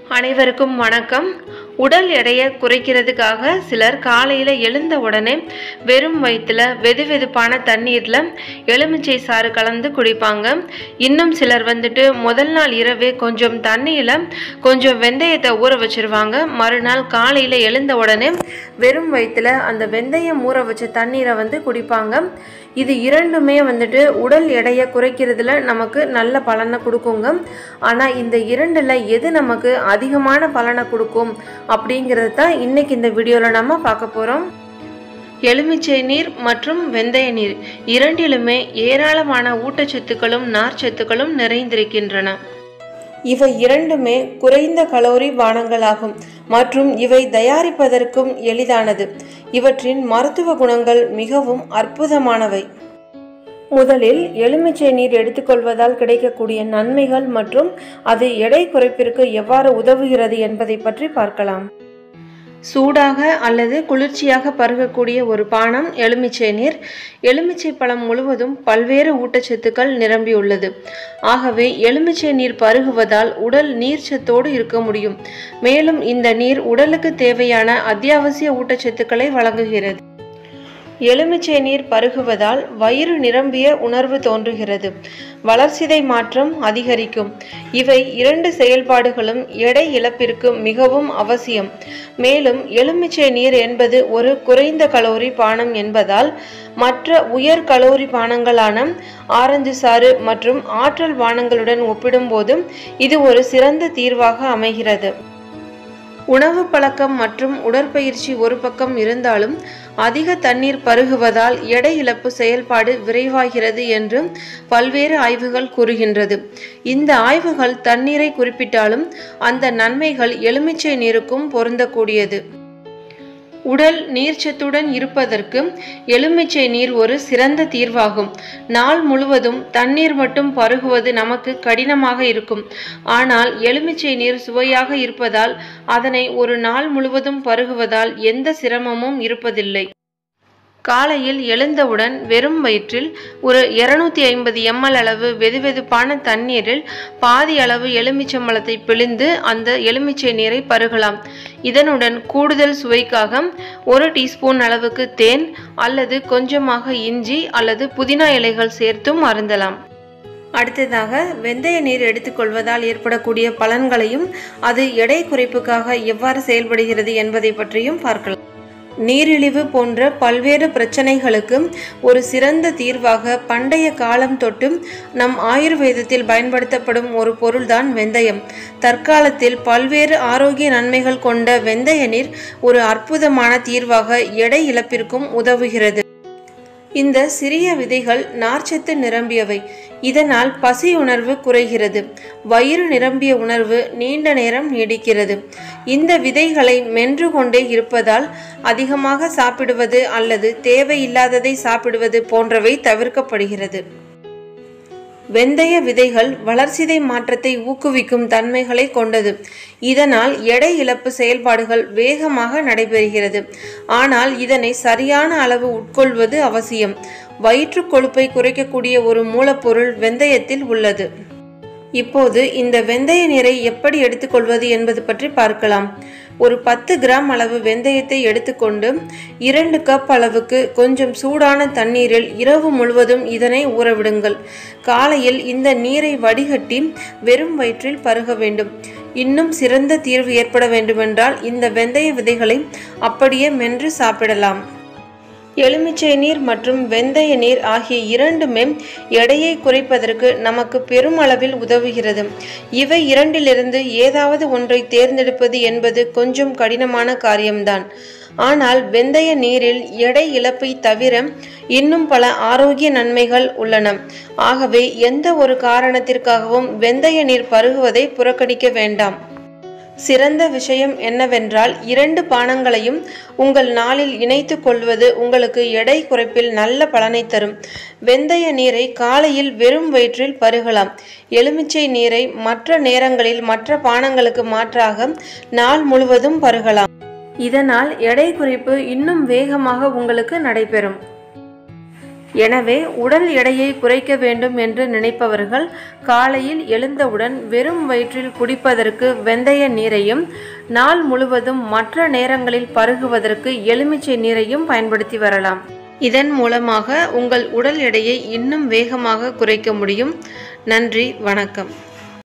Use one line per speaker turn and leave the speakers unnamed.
அனைவருக்கும் வணக்கம் உடல் எடையை குறைக்கிறதுக்காக சிலர் காலையில் எழுந்த உடனே வெறும் வயிற்றில் வெது வெதுப்பான தண்ணீரில் எலுமிச்சை சாறு கலந்து குடிப்பாங்க இன்னும் சிலர் வந்துட்டு முதல் நாள் இரவே கொஞ்சம் தண்ணியில் கொஞ்சம் வெந்தயத்தை ஊற வச்சிருவாங்க மறுநாள் காலையில் எழுந்த உடனே வெறும் வயிற்றில் அந்த வெந்தயம் ஊற வச்ச தண்ணீரை வந்து குடிப்பாங்க இது இரண்டுமே வந்துட்டு உடல் எடையை குறைக்கிறதுல நமக்கு நல்ல பலனை கொடுக்குங்க ஆனால் இந்த இரண்டில் எது நமக்கு அதிகமான பலனை கொடுக்கும் அப்படிங்கிறது தான் இன்னைக்கு இந்த வீடியோவில் நம்ம பார்க்க போகிறோம் எலுமிச்சை நீர் மற்றும் வெந்தய நீர் இரண்டிலுமே ஏராளமான ஊட்டச்சத்துக்களும் நார்ச்சத்துக்களும் நிறைந்திருக்கின்றன இவை இரண்டுமே குறைந்த கலோரி பானங்களாகும் மற்றும் இவை தயாரிப்பதற்கும் எளிதானது இவற்றின் மருத்துவ குணங்கள் மிகவும் அற்புதமானவை முதலில் எலுமிச்சை நீர் எடுத்துக்கொள்வதால் கிடைக்கக்கூடிய நன்மைகள் மற்றும் அது எடை குறைப்பிற்கு எவ்வாறு உதவுகிறது என்பதை பற்றி பார்க்கலாம் சூடாக அல்லது குளிர்ச்சியாக பருகக்கூடிய ஒரு பானம் எலுமிச்சை நீர் எலுமிச்சை பழம் முழுவதும் பல்வேறு ஊட்டச்சத்துக்கள் நிரம்பியுள்ளது ஆகவே எலுமிச்சை நீர் பருகுவதால் உடல் நீர்ச்சத்தோடு இருக்க முடியும் மேலும் இந்த நீர் உடலுக்கு தேவையான அத்தியாவசிய ஊட்டச்சத்துக்களை வழங்குகிறது எலுமிச்சை நீர் பருகுவதால் வயிறு நிரம்பிய உணர்வு தோன்றுகிறது வளர்சிதை மாற்றம் அதிகரிக்கும் இவை இரண்டு செயல்பாடுகளும் எடை இழப்பிற்கு மிகவும் அவசியம் மேலும் எலுமிச்சை நீர் என்பது ஒரு குறைந்த கலோரி பானம் என்பதால் மற்ற உயர் கலோரி பானங்களான ஆரஞ்சு சாறு மற்றும் ஆற்றல் பானங்களுடன் ஒப்பிடும்போது இது ஒரு சிறந்த தீர்வாக அமைகிறது உணவு பழக்கம் மற்றும் உடற்பயிற்சி ஒரு பக்கம் இருந்தாலும் அதிக தண்ணீர் பருகுவதால் எடை இழப்பு செயல்பாடு விரைவாகிறது என்று பல்வேறு ஆய்வுகள் கூறுகின்றது இந்த ஆய்வுகள் தண்ணீரை குறிப்பிட்டாலும் அந்த நன்மைகள் எலுமிச்சை நீருக்கும் பொருந்தக்கூடியது உடல் நீர்ச்சத்துடன் இருப்பதற்கு எலுமிச்சை நீர் ஒரு சிறந்த தீர்வாகும் நாள் முழுவதும் தண்ணீர் மட்டும் பருகுவது நமக்கு கடினமாக இருக்கும் ஆனால் எலுமிச்சை நீர் சுவையாக இருப்பதால் அதனை ஒரு நாள் முழுவதும் பருகுவதால் எந்த சிரமமும் இருப்பதில்லை காலையில் எழுந்தவுடன் வெறும் வயிற்றில் ஒரு இருநூத்தி ஐம்பது எம்எல் அளவு வெதுவெதுப்பான தண்ணீரில் பாதி அளவு எலுமிச்சம்பழத்தை பிழிந்து அந்த எலுமிச்சை நீரை பருகலாம் இதனுடன் கூடுதல் சுவைக்காக ஒரு டீஸ்பூன் அளவுக்கு தேன் அல்லது கொஞ்சமாக இஞ்சி அல்லது புதினா இலைகள் சேர்த்தும் அருந்தலாம் அடுத்ததாக வெந்தய நீர் எடுத்துக்கொள்வதால் ஏற்படக்கூடிய பலன்களையும் அது எடை குறைப்புக்காக எவ்வாறு செயல்படுகிறது என்பதை பற்றியும் பார்க்கலாம் நீரிழிவு போன்ற பல்வேறு பிரச்சனைகளுக்கு ஒரு சிறந்த தீர்வாக பண்டைய காலம் தொட்டு நம் ஆயுர்வேதத்தில் பயன்படுத்தப்படும் ஒரு பொருள்தான் வெந்தயம் தற்காலத்தில் பல்வேறு ஆரோக்கிய நன்மைகள் கொண்ட வெந்தய நீர் ஒரு அற்புதமான தீர்வாக எடை இழப்பிற்கும் உதவுகிறது இந்த சிறிய விதைகள் நார்ச்சத்து நிரம்பியவை இதனால் பசி உணர்வு குறைகிறது வயிறு நிரம்பிய உணர்வு நீண்ட நேரம் நீடிக்கிறது இந்த விதைகளை மென்று கொண்டே இருப்பதால் அதிகமாக சாப்பிடுவது அல்லது தேவையில்லாததை சாப்பிடுவது போன்றவை தவிர்க்கப்படுகிறது வெந்தய விதைகள் வளர்சிதை மாற்றத்தை ஊக்குவிக்கும் தன்மைகளை கொண்டது இதனால் எடை இழப்பு செயல்பாடுகள் வேகமாக நடைபெறுகிறது ஆனால் இதனை சரியான அளவு உட்கொள்வது அவசியம் வயிற்று கொழுப்பை குறைக்கக்கூடிய ஒரு மூலப்பொருள் வெந்தயத்தில் உள்ளது இப்போது இந்த வெந்தய நீரை எப்படி எடுத்துக்கொள்வது என்பது பற்றி பார்க்கலாம் ஒரு பத்து கிராம் அளவு வெந்தயத்தை எடுத்துக்கொண்டு இரண்டு கப் அளவுக்கு கொஞ்சம் சூடான தண்ணீரில் இரவு முழுவதும் இதனை ஊறவிடுங்கள் காலையில் இந்த நீரை வடிகட்டி வெறும் வயிற்றில் பருக வேண்டும் இன்னும் சிறந்த தீர்வு ஏற்பட வேண்டுமென்றால் இந்த வெந்தய விதைகளை அப்படியே மென்று சாப்பிடலாம் எலுமிச்சை நீர் மற்றும் வெந்தய நீர் ஆகிய இரண்டுமே எடையை குறைப்பதற்கு நமக்கு பெரும் அளவில் உதவுகிறது இவை இரண்டிலிருந்து ஏதாவது ஒன்றை தேர்ந்தெடுப்பது என்பது கொஞ்சம் கடினமான காரியம்தான் ஆனால் வெந்தய நீரில் எடை இழப்பை தவிர இன்னும் பல ஆரோக்கிய நன்மைகள் உள்ளன ஆகவே எந்த ஒரு காரணத்திற்காகவும் வெந்தய நீர் பருகுவதை புறக்கணிக்க வேண்டாம் சிறந்த விஷயம் என்னவென்றால் இரண்டு பானங்களையும் உங்கள் நாளில் இணைத்து கொள்வது உங்களுக்கு எடை குறைப்பில் நல்ல பலனை தரும் வெந்தய நீரை காலையில் வெறும் வயிற்றில் பருகலாம் எலுமிச்சை நீரை மற்ற நேரங்களில் மற்ற பானங்களுக்கு மாற்றாக நாள் முழுவதும் பருகலாம் இதனால் எடை குறைப்பு இன்னும் வேகமாக உங்களுக்கு நடைபெறும் எனவே உடல் எடையை குறைக்க வேண்டும் என்று நினைப்பவர்கள் காலையில் எழுந்தவுடன் வெறும் வயிற்றில் குடிப்பதற்கு வெந்தய நீரையும் நாள் முழுவதும் மற்ற நேரங்களில் பருகுவதற்கு எலுமிச்சை நீரையும் பயன்படுத்தி வரலாம் இதன் மூலமாக உங்கள் உடல் எடையை இன்னும் வேகமாக குறைக்க முடியும் நன்றி வணக்கம்